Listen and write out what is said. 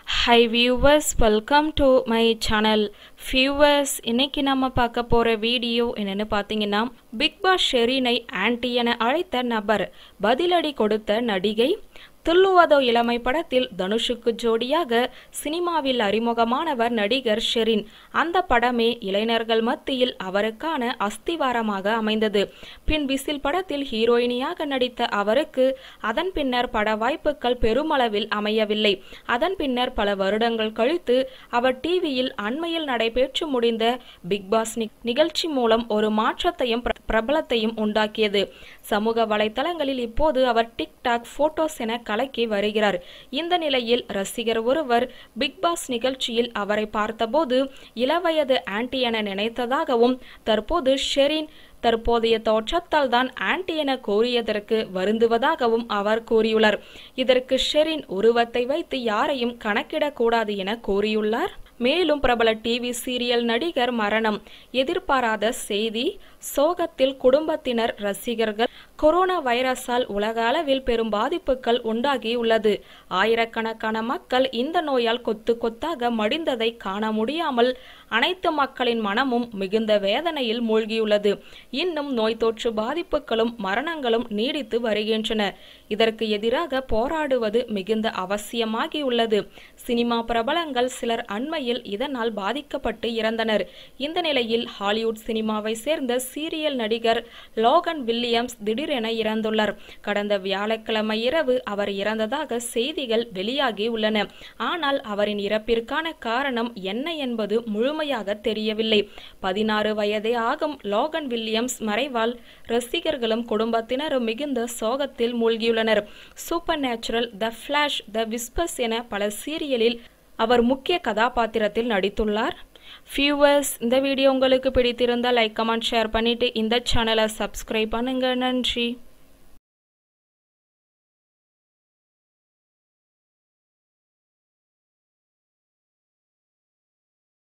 high viewers welcome to my channel viewers இன்னைக்கு நம்ம பார்க்க போகிற வீடியோ என்னன்னு பார்த்தீங்கன்னா பிக் பாஸ் ஷெரீனை ஆன்டி என அழைத்த நபர் பதிலடி கொடுத்த நடிகை துள்ளுவதோ இளமை படத்தில் தனுஷுக்கு ஜோடியாக சினிமாவில் அறிமுகமானவர் நடிகர் ஷெரின் அந்த படமே இளைஞர்கள் மத்தியில் அவருக்கான அஸ்திவாரமாக அமைந்தது பின் விசில் படத்தில் ஹீரோயினியாக நடித்த அவருக்கு அதன் பின்னர் பட வாய்ப்புகள் பெருமளவில் அமையவில்லை அதன் பின்னர் பல வருடங்கள் கழித்து அவர் டிவியில் அண்மையில் நடைபெற்று முடிந்த பிக் பாஸ் நி- நிகழ்ச்சி மூலம் ஒரு மாற்றத்தையும் பிர- பிரபலத்தையும் உண்டாக்கியது சமூக வலைத்தளங்களில் இப்போது அவர் டிக்டாக் போட்டோஸ் என கலக்கி வருகிறார் இந்த நிலையில் ரசிகர் ஒருவர் பிக் பாஸ் நிகழ்ச்சியில் அவரை பார்த்தபோது இளவயது ஆன்டி என நினைத்ததாகவும் தற்போது ஷெரின் தற்போதைய தோற்றத்தால் தான் ஆன்டி என கூறியதற்கு வருந்துவதாகவும் அவர் கூறியுள்ளார் இதற்கு ஷெரின் உருவத்தை வைத்து யாரையும் கணக்கிடக்கூடாது என கூறியுள்ளார் மேலும் பிரபல டிவி சீரியல் நடிகர் மரணம் எதிர்பாராத செய்தி சோகத்தில் குடும்பத்தினர் ரசிகர்கள் கொரோனா வைரஸால் உலக அளவில் பெரும் பாதிப்புகள் உண்டாகியுள்ளது ஆயிரக்கணக்கான மக்கள் இந்த நோயால் கொத்து கொத்தாக மடிந்ததை காண முடியாமல் அனைத்து மக்களின் மனமும் மிகுந்த வேதனையில் மூழ்கியுள்ளது இன்னும் நோய் தொற்று பாதிப்புகளும் மரணங்களும் நீடித்து வருகின்றன இதற்கு எதிராக போராடுவது மிகுந்த அவசியமாகியுள்ளது சினிமா பிரபலங்கள் சிலர் அண்மையில் இதனால் பாதிக்கப்பட்டு இறந்தனர் இந்த நிலையில் ஹாலிவுட் சினிமாவை சேர்ந்த சீரியல் நடிகர் லோகன் வில்லியம்ஸ் திடீரென இறந்துள்ளார் கடந்த வியாழக்கிழமை இரவு அவர் இறந்ததாக செய்திகள் வெளியாகி உள்ளன ஆனால் அவரின் இறப்பிற்கான காரணம் என்ன என்பது முழுமையாக தெரியவில்லை பதினாறு வயதே ஆகும் லோகன் வில்லியம்ஸ் மறைவால் ரசிகர்களும் குடும்பத்தினரும் மிகுந்த சோகத்தில் மூழ்கியுள்ளனர் super natural the flash the whispers என பல சீரியலில் அவர் முக்கிய கதாபாத்திரத்தில் நடித்துள்ளார் வியூவர்ஸ் இந்த வீடியோ உங்களுக்கு பிடித்திருந்தால் லைக் கமெண்ட் ஷேர் பண்ணிட்டு இந்த சேனலை சப்ஸ்கிரைப் பண்ணுங்க நன்றி